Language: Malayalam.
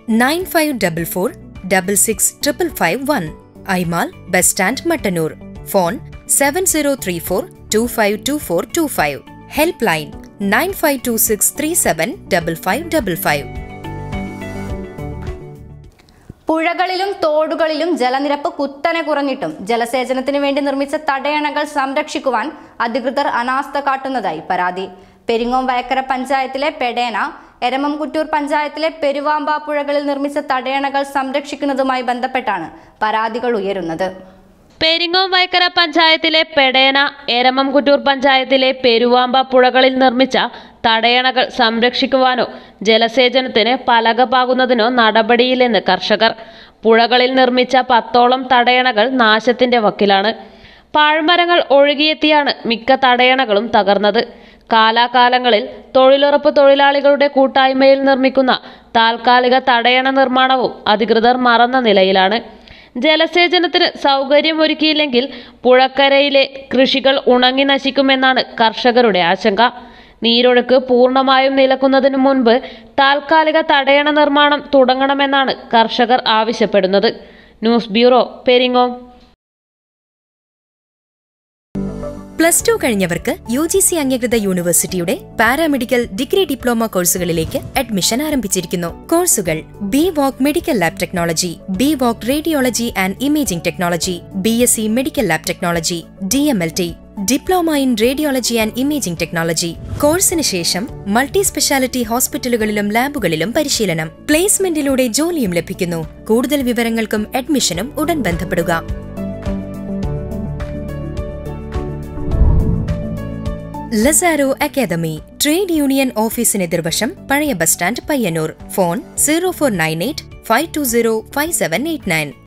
nine five double four double six triple five one Aimal bus stand Mattannur phone seven zero three four two five two four two five helpline nine five two six three seven double five double five പുഴകളിലും തോടുകളിലും ജലനിരപ്പ് കുത്തനെ കുറഞ്ഞിട്ടും ജലസേചനത്തിന് വേണ്ടി നിർമ്മിച്ച തടയണകൾ സംരക്ഷിക്കുവാൻ അധികൃതർ അനാസ്ഥ കാട്ടുന്നതായി പരാതി പെരിങ്ങോം വയക്കര പഞ്ചായത്തിലെ പെടേന എരമംകുറ്റൂർ പഞ്ചായത്തിലെ പെരുവാമ്പ പുഴകളിൽ നിർമ്മിച്ച തടയണകൾ സംരക്ഷിക്കുന്നതുമായി ബന്ധപ്പെട്ടാണ് പരാതികൾ ഉയരുന്നത് പെരിങ്ങോം വയക്കര പഞ്ചായത്തിലെ പെടേന എരമംകുറ്റൂർ പഞ്ചായത്തിലെ പെരുവാമ്പ പുഴകളിൽ നിർമ്മിച്ച തടയണകൾ സംരക്ഷിക്കുവാനോ ജലസേചനത്തിന് പലക പാകുന്നതിനോ നടപടിയില്ലെന്ന് കർഷകർ പുഴകളിൽ നിർമ്മിച്ച പത്തോളം തടയണകൾ നാശത്തിന്റെ വക്കിലാണ് പാഴ്മരങ്ങൾ ഒഴുകിയെത്തിയാണ് മിക്ക തടയണകളും തകർന്നത് കാലാകാലങ്ങളിൽ തൊഴിലുറപ്പ് തൊഴിലാളികളുടെ കൂട്ടായ്മയിൽ നിർമ്മിക്കുന്ന താൽക്കാലിക തടയണ നിർമ്മാണവും അധികൃതർ മറന്ന നിലയിലാണ് ജലസേചനത്തിന് സൗകര്യമൊരുക്കിയില്ലെങ്കിൽ പുഴക്കരയിലെ കൃഷികൾ ഉണങ്ങി നശിക്കുമെന്നാണ് കർഷകരുടെ ആശങ്ക നീരൊഴുക്ക് പൂർണ്ണമായും നിലക്കുന്നതിനു മുൻപ് താൽക്കാലിക തടയണ നിർമ്മാണം തുടങ്ങണമെന്നാണ് കർഷകർ ആവശ്യപ്പെടുന്നത് news bureau Peringome plus two കഴിഞ്ഞവർക്ക് യു ജി സി അംഗീകൃത യൂണിവേഴ്സിറ്റിയുടെ പാരാമെഡിക്കൽ ഡിഗ്രി ഡിപ്ലോമ കോഴ്സുകളിലേക്ക് അഡ്മിഷൻ ആരംഭിച്ചിരിക്കുന്നു കോഴ്സുകൾ B voc medical lab technology B voc radiology and imaging technology B S C medical lab technology D M L T diploma in radiology and imaging technology കോഴ്സിന് ശേഷം മൾട്ടി സ്പെഷ്യാലിറ്റി ഹോസ്പിറ്റലുകളിലും ലാബുകളിലും പരിശീലനം പ്ലേസ്മെന്റിലൂടെ ജോലിയും ലഭിക്കുന്നു കൂടുതൽ വിവരങ്ങൾക്കും അഡ്മിഷനും ഉടൻ ബന്ധപ്പെടുക ലസാരോ അക്കാദമി ട്രേഡ് യൂണിയൻ ഓഫീസിന് എതിർവശം പഴയ bus stand Payyanur phone zero four nine eight five two zero five seven eight nine